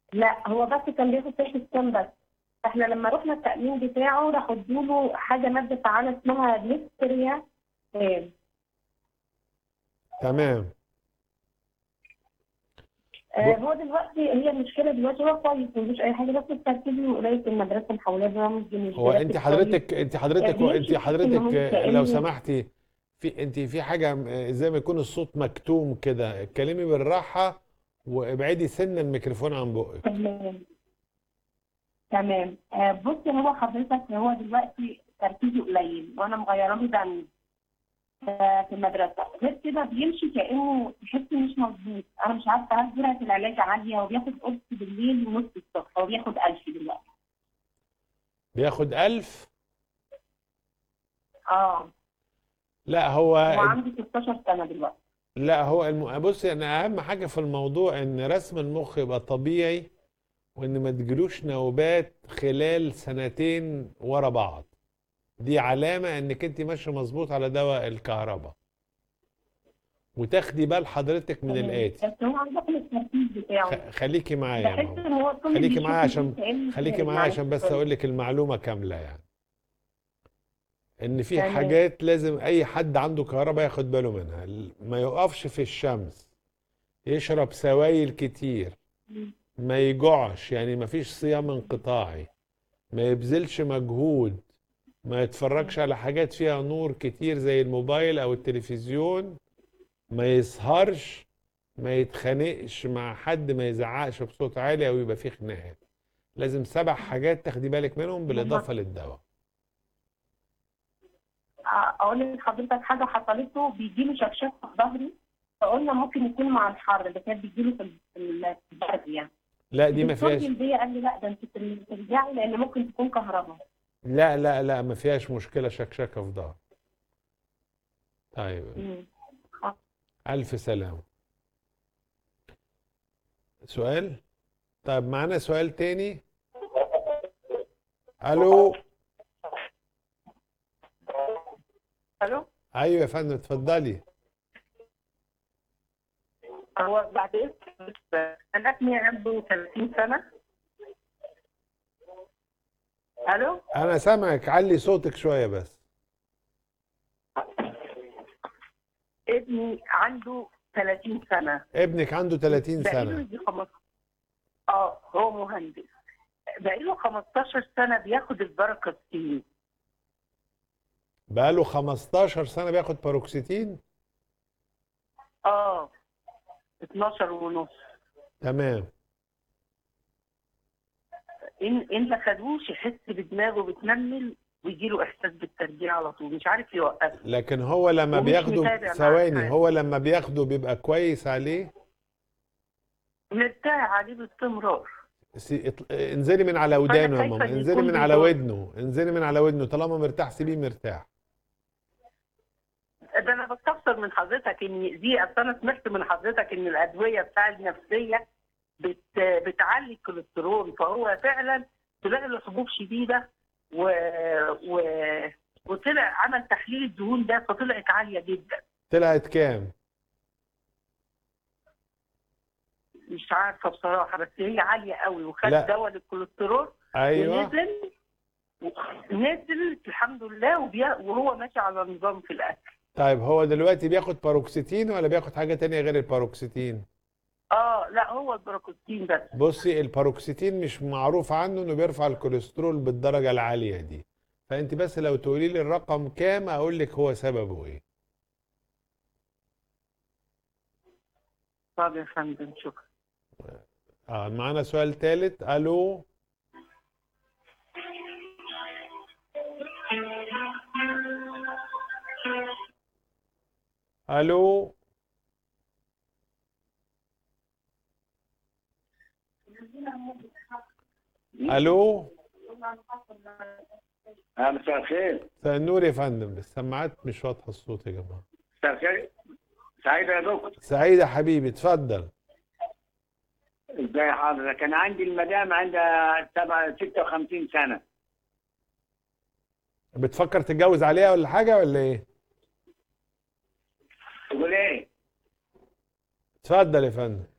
لا هو بس كان بياخد تشخيص كام بس احنا لما رحنا التأمين بتاعه راحوا ادوله حاجة مادة فعالة اسمها ليستريا آه، تمام آه، هو دلوقتي هي المشكلة دلوقتي هو كويس مفيش أي حاجة بس التركيز قليل في المدرسة محولاه برامج هو انت حضرتك انت حضرتك يعني انت مش حضرتك إنه لو كأنه- سمحتي في انت في حاجه م- زي ما يكون الصوت مكتوم كده اتكلمي بالراحه وابعدي سن الميكروفون عن بقك تمام تمام آه، بص هو حضرتك هو دلوقتي تركيزه قليل وانا مغيره له دم آه، في المدرسه غير كده بيمشي كانه تحس مش مظبوط انا مش عارفه هل جرعه العلاج عاليه هو بياخد قرص بالليل ونص الصبح هو بياخد 1000 دلوقتي بياخد ألف اه لا هو هو عنده 16 سنه دلوقتي لا هو الم... بص انا اهم حاجه في الموضوع ان رسم المخ يبقى طبيعي وان ما تجيلوش نوبات خلال سنتين ورا بعض دي علامه انك انت ماشيه مظبوط على دواء الكهرباء وتاخدي بال حضرتك من تمام. الاتي بس هو عنده التركيز بتاعه خ- خليكي معايا يا بحس ماما ان هو كل خليكي اللي معايا بيشوفه عشان كأنه خليكي فارق معايا معاه. عشان بس اقول لك المعلومه كامله يعني ان في تمام. حاجات لازم اي حد عنده كهرباء ياخد باله منها ما يقفش في الشمس يشرب سوائل كتير ما يجوعش يعني ما فيش صيام انقطاعي ما يبذلش مجهود ما يتفرجش على حاجات فيها نور كتير زي الموبايل او التلفزيون ما يسهرش ما يتخانقش مع حد ما يزعقش بصوت عالي او يبقى فيه خناقات لازم سبع حاجات تاخدي بالك منهم بالاضافه للدواء اقول لحضرتك حاجه حصلت له بيجي له شكشكه في ظهري فقلنا ممكن يكون مع الحر اللي كانت بيجي له في ال- في البرد يعني لا دي ما الدكتور فيهاش جلدية قال لي لا ده انت ترجعي لان ممكن تكون كهرباء لا لا لا ما فيهاش مشكله شكشكه في ظهر طيب مم. ألف سلامة سؤال طيب معانا سؤال تاني ألو الو أيوة يا فندم اتفضلي هو بعد اذنك انا ابني عنده 30 سنه الو أنا سامعك علي صوتك شوية بس ابني عنده 30 سنه ابنك عنده 30 بقاله سنة يجي خمس- اه هو مهندس بقاله 15 سنه بياخد الباركستين بقاله 15 سنة بياخد باروكسيتين اه 12 ونص تمام ان ان ما خدوش يحس بدماغه بتنمل ويجي له احساس بالترجيع على طول مش عارف يوقف لكن هو لما ومش بياخده متابع مع ثواني الحال. هو لما بياخده بيبقى كويس عليه مرتاح عليه باستمرار سي... اط- انزلي من على ودانه يا خايفة ماما إن انزلي يكون من على بيضر. ودنه انزلي من على ودنه طالما مرتاح سيبيه مرتاح ده انا بستفسر من حضرتك ان دي اصل انا سمعت من حضرتك ان الادويه بتاع النفسيه بت بتعلي الكوليسترول فهو فعلا تلاقي له حبوب شديده و... و... وطلع عمل تحليل الدهون ده فطلعت عاليه جدا طلعت كام مش عارفه بصراحه بس هي عاليه قوي وخد لا. دواء للكوليسترول ايوه ونزل نزل الحمد لله وبي... وهو ماشي على نظام في الاكل طيب هو دلوقتي بياخد باروكسيتين ولا بياخد حاجة تانية غير الباروكسيتين اه لا هو البروكوستين بس بصي الباروكسيتين مش معروف عنه انه بيرفع الكوليسترول بالدرجة العالية دي فانت بس لو تقولي لي الرقم كام اقول لك هو سببه ايه طب يا فندم شكرا اه معانا سؤال ثالث الو الو الو آه، مساء الخير مساء النور يا فندم السماعات مش واضحه الصوت يا جماعه مساء الخير سعيد يا دكتور سعيد يا حبيبي اتفضل ازاي حضرتك انا عندي المدام عندها سبعة 56 سنه بتفكر تتجوز عليها ولا حاجه ولا ايه تقول ايه اتفضل يا فندم